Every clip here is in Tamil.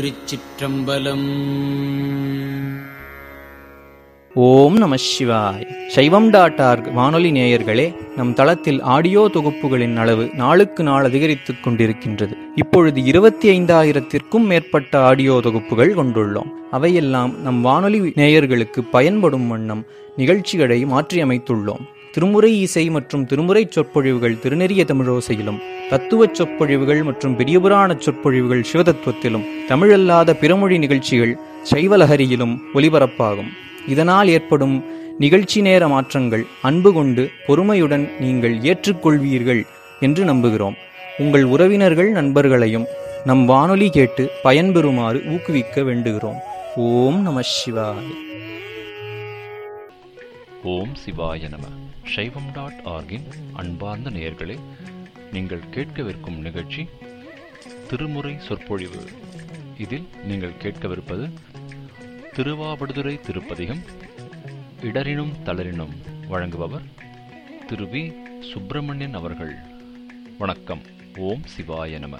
திருச்சிற்றம்பலம் ஓம் நம சிவாய் சைவம் டாட் ஆர்க் வானொலி நேயர்களே நம் தளத்தில் ஆடியோ தொகுப்புகளின் அளவு நாளுக்கு நாள் அதிகரித்துக் கொண்டிருக்கின்றது இப்பொழுது இருபத்தி ஐந்தாயிரத்திற்கும் மேற்பட்ட ஆடியோ தொகுப்புகள் கொண்டுள்ளோம் அவையெல்லாம் நம் வானொலி நேயர்களுக்கு பயன்படும் வண்ணம் நிகழ்ச்சிகளை மாற்றியமைத்துள்ளோம் திருமுறை இசை மற்றும் திருமுறை சொற்பொழிவுகள் திருநெறிய தமிழோசையிலும் தத்துவச் சொற்பொழிவுகள் மற்றும் பெரியபுராண சொற்பொழிவுகள் சிவதத்துவத்திலும் தமிழல்லாத பிறமொழி நிகழ்ச்சிகள் சைவலஹரியிலும் ஒலிபரப்பாகும் இதனால் ஏற்படும் நிகழ்ச்சி நேர மாற்றங்கள் அன்பு கொண்டு பொறுமையுடன் நீங்கள் ஏற்றுக்கொள்வீர்கள் என்று நம்புகிறோம் உங்கள் உறவினர்கள் நண்பர்களையும் நம் வானொலி கேட்டு பயன்பெறுமாறு ஊக்குவிக்க வேண்டுகிறோம் ஓம் நம சிவாய ஓம் சிவாய நம சைவம் டாட் ஆர்கின் அன்பார்ந்த நேயர்களே நீங்கள் கேட்கவிருக்கும் நிகழ்ச்சி திருமுறை சொற்பொழிவு இதில் நீங்கள் கேட்கவிருப்பது திருவாவடுதுறை திருப்பதிகம் இடரினும் தளரினும் வழங்குபவர் திரு வி சுப்பிரமணியன் அவர்கள் வணக்கம் ஓம் சிவாய நம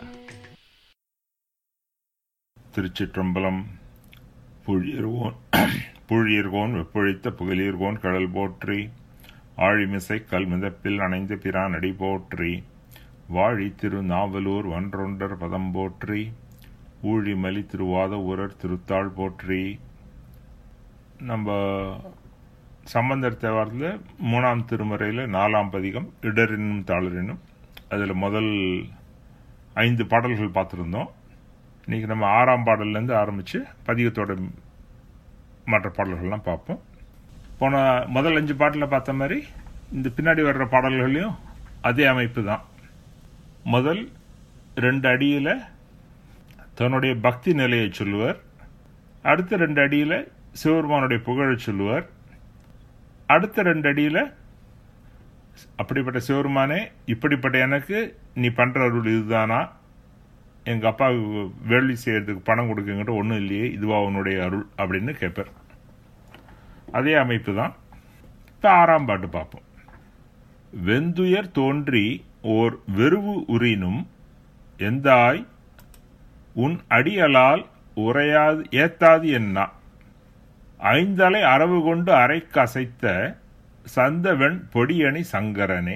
திருச்சிற்றம்பலம் புழியர்கோன் புழியர்கோன் வெப்பொழித்த புகழீர்கோன் கடல் போற்றி ஆழிமிசை கல் மிதப்பில் அணைந்த பிரான் அடி போற்றி வாழி திரு நாவலூர் வன்றொண்டர் பதம் போற்றி ஊழிமலி திருவாத ஊரர் திருத்தாள் போற்றி நம்ம சம்பந்தர் தேவாரத்தில் மூணாம் திருமுறையில் நாலாம் பதிகம் இடரினும் தாளரினும் அதில் முதல் ஐந்து பாடல்கள் பார்த்துருந்தோம் இன்னைக்கு நம்ம ஆறாம் பாடல்லேருந்து ஆரம்பித்து பதிகத்தோட மற்ற பாடல்கள்லாம் பார்ப்போம் போன முதல் அஞ்சு பாட்டில் பார்த்த மாதிரி இந்த பின்னாடி வர்ற பாடல்களையும் அதே அமைப்பு தான் முதல் ரெண்டு அடியில் தன்னுடைய பக்தி நிலையை சொல்லுவார் அடுத்த ரெண்டு அடியில் சிவபெருமானுடைய புகழை சொல்லுவார் அடுத்த ரெண்டு அடியில் அப்படிப்பட்ட சிவருமானே இப்படிப்பட்ட எனக்கு நீ பண்ற அருள் இதுதானா எங்க அப்பாவுக்கு வேள்வி செய்யறதுக்கு பணம் கொடுக்குங்கிட்ட ஒன்றும் இல்லையே இதுவா உன்னுடைய அருள் அப்படின்னு கேட்பார் அதே அமைப்பு தான் இப்போ ஆறாம் பாட்டு பார்ப்போம் வெந்துயர் தோன்றி ஓர் வெறுவு உறினும் எந்தாய் உன் அடியலால் உரையாது ஏத்தாது என்ன ஐந்தலை அரவு கொண்டு அரைக்கு அசைத்த சந்தவன் பொடியணி சங்கரனே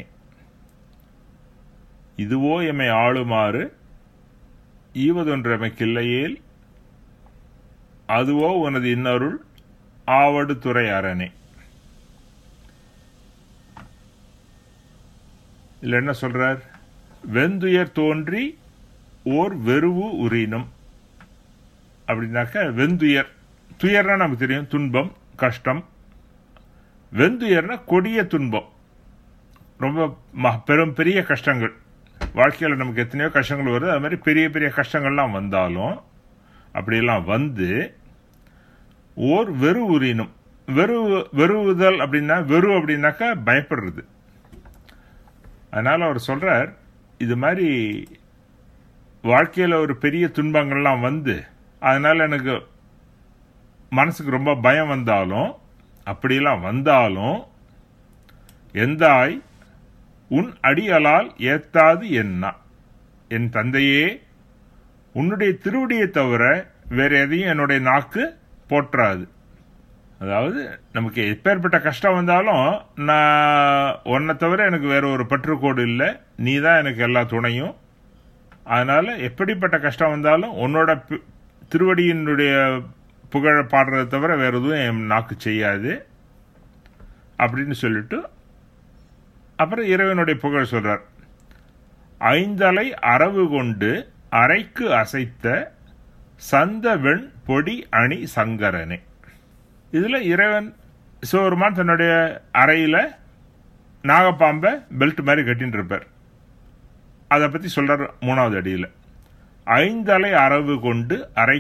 இதுவோ எமை ஆளுமாறு ஈவதொன்றமைக்கில்லையேல் அதுவோ உனது இன்னருள் ஆவடு துறை அரணே இல்ல என்ன சொல்றார் வெந்துயர் தோன்றி ஓர் வெறுவு உரினும் அப்படின்னாக்க வெந்துயர் துயர்னா நமக்கு தெரியும் துன்பம் கஷ்டம் வெந்துயர்னா கொடிய துன்பம் ரொம்ப ம- பெரும் பெரிய கஷ்டங்கள் வாழ்க்கையில் நமக்கு எத்தனையோ கஷ்டங்கள் வருது அது மாதிரி பெரிய பெரிய கஷ்டங்கள்லாம் வந்தாலும் அப்படியெல்லாம் வந்து ஓர் வெறு உரினும் வெறு வெறுவுதல் அப்படின்னா வெறு அப்படின்னாக்கா பயப்படுறது அதனால அவர் சொல்றார் இது மாதிரி வாழ்க்கையில் ஒரு பெரிய துன்பங்கள்லாம் வந்து அதனால எனக்கு மனசுக்கு ரொம்ப பயம் வந்தாலும் அப்படியெல்லாம் வந்தாலும் எந்தாய் உன் அடியலால் ஏத்தாது என்ன என் தந்தையே உன்னுடைய திருவடியை தவிர வேற எதையும் என்னுடைய நாக்கு போற்றாது அதாவது நமக்கு எப்பேற்பட்ட கஷ்டம் வந்தாலும் நான் உன்னை தவிர எனக்கு வேற ஒரு பற்றுக்கோடு இல்லை நீ தான் எனக்கு எல்லா துணையும் அதனால எப்படிப்பட்ட கஷ்டம் வந்தாலும் உன்னோட பி- திருவடியினுடைய புகழ பாடுறதை தவிர வேற எதுவும் என் நாக்கு செய்யாது அப்படின்னு சொல்லிட்டு அப்புறம் இறைவனுடைய புகழ் சொல்றார் ஐந்தலை அரவு கொண்டு அரைக்கு அசைத்த சந்த வெண் பொடி அணி சங்கரனே இதுல இறைவன் சிவபெருமான் தன்னுடைய அறையில நாகப்பாம்பை பெல்ட் மாதிரி கட்டின்னு இருப்பார் அதை பத்தி சொல்றார் மூணாவது அடியில ஐந்தலை அரவு கொண்டு அரை